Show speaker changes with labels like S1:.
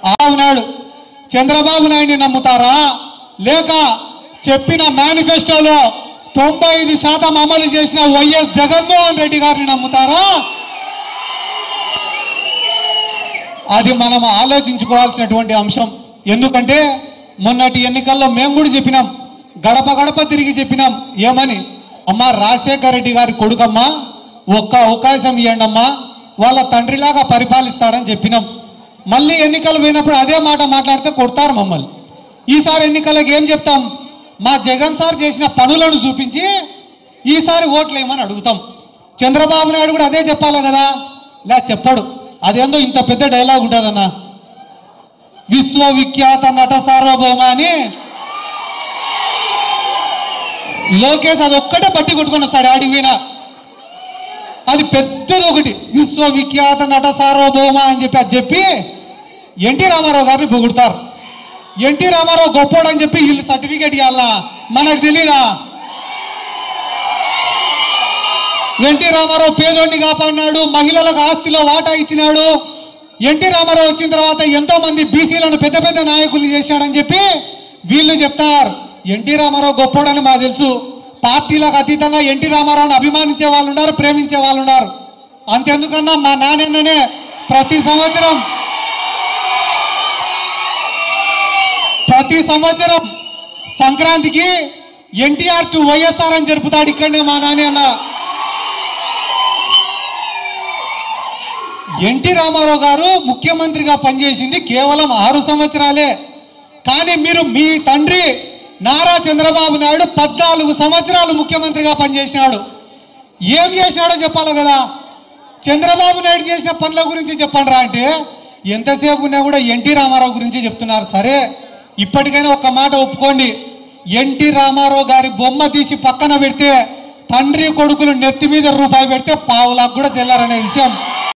S1: ఆవునాడు చంద్రబాబు నాయుడిని నమ్ముతారా లేక చెప్పిన మేనిఫెస్టోలో తొంభై ఐదు శాతం అమలు చేసిన వైఎస్ జగన్మోహన్ రెడ్డి గారిని నమ్ముతారా అది మనం ఆలోచించుకోవాల్సినటువంటి అంశం ఎందుకంటే మొన్నటి ఎన్నికల్లో మేము కూడా చెప్పినాం గడప గడప తిరిగి చెప్పినాం ఏమని అమ్మా రాజశేఖర రెడ్డి గారి కొడుకమ్మా ఒక్క అవకాశం ఇవ్వండి అమ్మా వాళ్ళ తండ్రిలాగా పరిపాలిస్తాడని చెప్పినాం మళ్ళీ ఎన్నికలు పోయినప్పుడు అదే మాట మాట్లాడితే కొడతారు మమ్మల్ని ఈసారి ఎన్నికలకు ఏం చెప్తాం మా జగన్ సార్ చేసిన పనులను చూపించి ఈసారి ఓట్లు వేయమని అడుగుతాం చంద్రబాబు నాయుడు కూడా అదే చెప్పాలి కదా లే చెప్పాడు అదేందో ఇంత పెద్ద డైలాగ్ ఉంటుందన్న విశ్వవిఖ్యాత నట సార్వభౌమ అని లోకేష్ అది ఒక్కటే పట్టి కొట్టుకుని వస్తాడు ఆడికి పోయినా అది పెద్దది ఒకటి విశ్వవిఖ్యాత నట సార్వభౌమ అని చెప్పి అది చెప్పి ఎన్టీ రామారావు గారిని పొగుడతారు ఎన్టీ రామారావు గొప్పోడు అని చెప్పి వీళ్ళు సర్టిఫికేట్ ఇవ్వాలా మనకు తెలీదా ఎన్టీ రామారావు పేదోడిని కాపాడినాడు మహిళలకు ఆస్తిలో వాటా ఇచ్చినాడు ఎన్టీ రామారావు వచ్చిన తర్వాత ఎంతో మంది బీసీలను పెద్ద పెద్ద నాయకులు చేశాడని చెప్పి వీళ్ళు చెప్తారు ఎన్టీ రామారావు గొప్పోడని మాకు తెలుసు పార్టీలకు అతీతంగా ఎన్టీ రామారావుని అభిమానించే వాళ్ళు ఉన్నారు ప్రేమించే వాళ్ళు ఉన్నారు అంతెందుకన్నా మా నాన్ననే ప్రతి సంవత్సరం ప్రతి సంవత్సరం సంక్రాంతికి ఎన్టీఆర్ టు వైఎస్ఆర్ అని జరుపుతాడు ఇక్కడనే మా నాని అన్న ఎన్టీ రామారావు గారు ముఖ్యమంత్రిగా పనిచేసింది కేవలం ఆరు సంవత్సరాలే కానీ మీరు మీ తండ్రి నారా చంద్రబాబు నాయుడు పద్నాలుగు సంవత్సరాలు ముఖ్యమంత్రిగా పనిచేసినాడు ఏం చేసినాడో చెప్పాలి కదా చంద్రబాబు నాయుడు చేసిన పనుల గురించి చెప్పండి రా అంటే ఎంతసేపు ఉన్నా కూడా ఎన్టీ రామారావు గురించి చెప్తున్నారు సరే ఇప్పటికైనా ఒక్క మాట ఒప్పుకోండి ఎన్టీ రామారావు గారి బొమ్మ తీసి పక్కన పెడితే తండ్రి కొడుకులు నెత్తి మీద రూపాయి పెడితే పావులకు కూడా చెల్లారనే విషయం